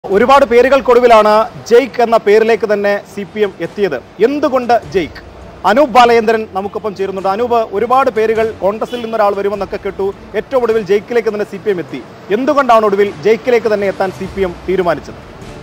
ഒരുപാട് പേരുകൾക്കൊടുവിലാണ് ജയ്ക്ക് എന്ന പേരിലേക്ക് തന്നെ സി പി എം എത്തിയത് എന്തുകൊണ്ട് ജയ്ക്ക് അനൂപ് ബാലചന്ദ്രൻ നമുക്കൊപ്പം ചേരുന്നുണ്ട് അനൂപ് ഒരുപാട് പേരുകൾ കോൺഗ്രസിൽ നിന്നൊരാൾ വരുമെന്നൊക്കെ കേട്ടു ഏറ്റവും ഒടുവിൽ ജയ്ക്കിലേക്ക് തന്നെ സി പി എം എത്തി എന്തുകൊണ്ടാണ് ഒടുവിൽ ജയ്ക്കിലേക്ക് തന്നെ എത്താൻ സി പി എം തീരുമാനിച്ചത്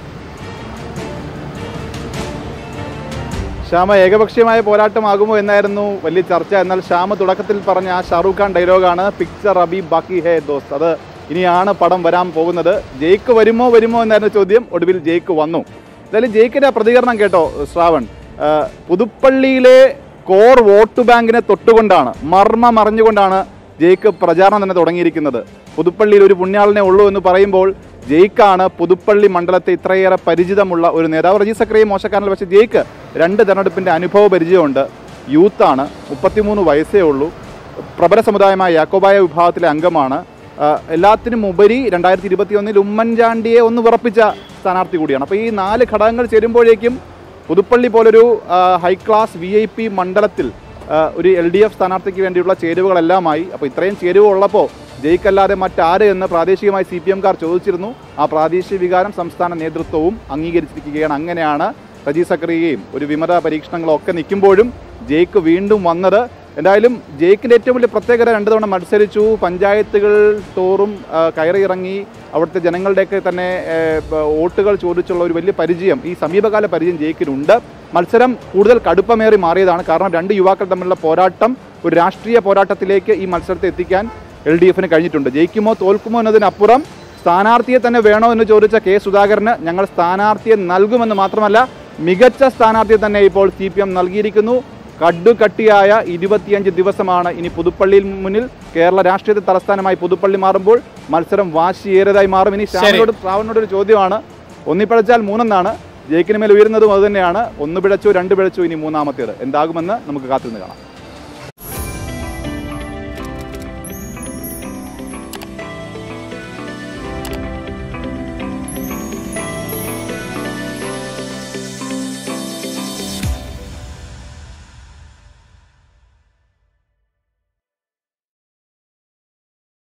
ശ്യാമ ഏകപക്ഷീയമായ പോരാട്ടമാകുമോ എന്നായിരുന്നു വലിയ ചർച്ച എന്നാൽ ശ്യാമ തുടക്കത്തിൽ പറഞ്ഞ ആ ഷാറൂഖ് ഖാൻ ഡയലോഗാണ് പിക്ചർ അബി ബാക്കി ഹേ ദോസ്ത് അത് ഇനിയാണ് പടം വരാൻ പോകുന്നത് ജയിക്ക് വരുമോ വരുമോ എന്നായിരുന്നു ചോദ്യം ഒടുവിൽ ജയിക്ക് വന്നു എന്തായാലും ജയിക്കിന്റെ ആ പ്രതികരണം കേട്ടോ ശ്രാവൺ ആ, പുതുപ്പള്ളിയിലെ കോർ വോട്ട് ബാങ്കിനെ തൊട്ടുകൊണ്ടാണ് മർമ്മം അറിഞ്ഞുകൊണ്ടാണ് ജയിക്ക് പ്രചാരണം തന്നെ തുടങ്ങിയിരിക്കുന്നത് പുതുപ്പള്ളിയിൽ ഒരു പുണ്യാളിനെ ഉള്ളൂ എന്ന് പറയുമ്പോൾ ജയിക്കാണ് പുതുപ്പള്ളി മണ്ഡലത്തെ ഇത്രയേറെ പരിചിതമുള്ള ഒരു നേതാവ് റജി സക്രിയ മോശക്കാരനല്ല പക്ഷേ ജയിക്ക് രണ്ട് തെരഞ്ഞെടുപ്പിന്റെ അനുഭവ പരിചയമുണ്ട് യൂത്താണ് മുപ്പത്തിമൂന്ന് വയസ്സേ ഉള്ളൂ പ്രബല സമുദായമായ യാക്കോബായ വിഭാഗത്തിലെ അംഗമാണ് ആ, എല്ലാത്തിനും ഉപരി രണ്ടായിരത്തി ഇരുപത്തി ഒന്നിൽ ഉമ്മൻചാണ്ടിയെ ഒന്ന് വിറപ്പിച്ച സ്ഥാനാർത്ഥി കൂടിയാണ് അപ്പോൾ ഈ നാല് ഘടകങ്ങൾ ചേരുമ്പോഴേക്കും പുതുപ്പള്ളി പോലൊരു ആ, high class V I P മണ്ഡലത്തിൽ ആ, ഒരു എൽ ഡി എഫ് സ്ഥാനാർത്ഥിക്ക് വേണ്ടിയുള്ള ചേരുവകളെല്ലാമായി അപ്പോൾ ഇത്രയും ചേരുവ ഉള്ളപ്പോൾ ജയിക്കല്ലാതെ മറ്റാര് എന്ന് പ്രാദേശികമായി സി പി എംകാർ ചോദിച്ചിരുന്നു ആ പ്രാദേശിക വികാരം സംസ്ഥാന നേതൃത്വവും അംഗീകരിച്ചിരിക്കുകയാണ് അങ്ങനെയാണ് റജി സക്രിയയും ഒരു വിമത പരീക്ഷണങ്ങളൊക്കെ നിൽക്കുമ്പോഴും ജയിക്ക് വീണ്ടും വന്നത് എന്തായാലും ജയിക്കിൻ്റെ ഏറ്റവും വലിയ പ്രത്യേകത രണ്ട് തവണ മത്സരിച്ചു പഞ്ചായത്തുകൾ തോറും ആ, കയറി ഇറങ്ങി അവിടുത്തെ ജനങ്ങളുടെയൊക്കെ തന്നെ ഏ, ബ- വോട്ടുകൾ ചോദിച്ചുള്ള ഒരു വലിയ പരിചയം ഈ സമീപകാല പരിചയം ജയിക്കിനുണ്ട് മത്സരം കൂടുതൽ കടുപ്പമേറി മാറിയതാണ് കാരണം രണ്ട് യുവാക്കൾ തമ്മിലുള്ള പോരാട്ടം ഒരു രാഷ്ട്രീയ പോരാട്ടത്തിലേക്ക് ഈ മത്സരത്തെ എത്തിക്കാൻ എൽ ഡി എഫിന് കഴിഞ്ഞിട്ടുണ്ട് ജയിക്കുമോ തോൽക്കുമോ എന്നതിനപ്പുറം സ്ഥാനാർത്ഥിയെ തന്നെ വേണോ എന്ന് ചോദിച്ച കെ സുധാകരന് ഞങ്ങൾ സ്ഥാനാർത്ഥിയെ നൽകുമെന്ന് മാത്രമല്ല മികച്ച സ്ഥാനാർത്ഥിയെ തന്നെ ഇപ്പോൾ സി പി എം നൽകിയിരിക്കുന്നു കടുകട്ടിയായ ഇരുപത്തിയഞ്ച് ദിവസമാണ് ഇനി പുതുപ്പള്ളിയിൽ മുന്നിൽ കേരള രാഷ്ട്രീയത്തെ തലസ്ഥാനമായി പുതുപ്പള്ളി മാറുമ്പോൾ മത്സരം വാശിയേറിയതായി മാറും ഇനി ശ്യാമിനോട് ശ്രാവണിനോട് ഒരു ചോദ്യമാണ് ഒന്നിപ്പിഴച്ചാൽ മൂന്നെന്നാണ് ജയിക്കിന് മേൽ ഉയരുന്നതും അതുതന്നെയാണ് ഒന്ന് പിഴച്ചു രണ്ട് പിഴച്ചു ഇനി മൂന്നാമത്തേത് എന്താകുമെന്ന് നമുക്ക് കാത്തിരുന്ന് കാണാം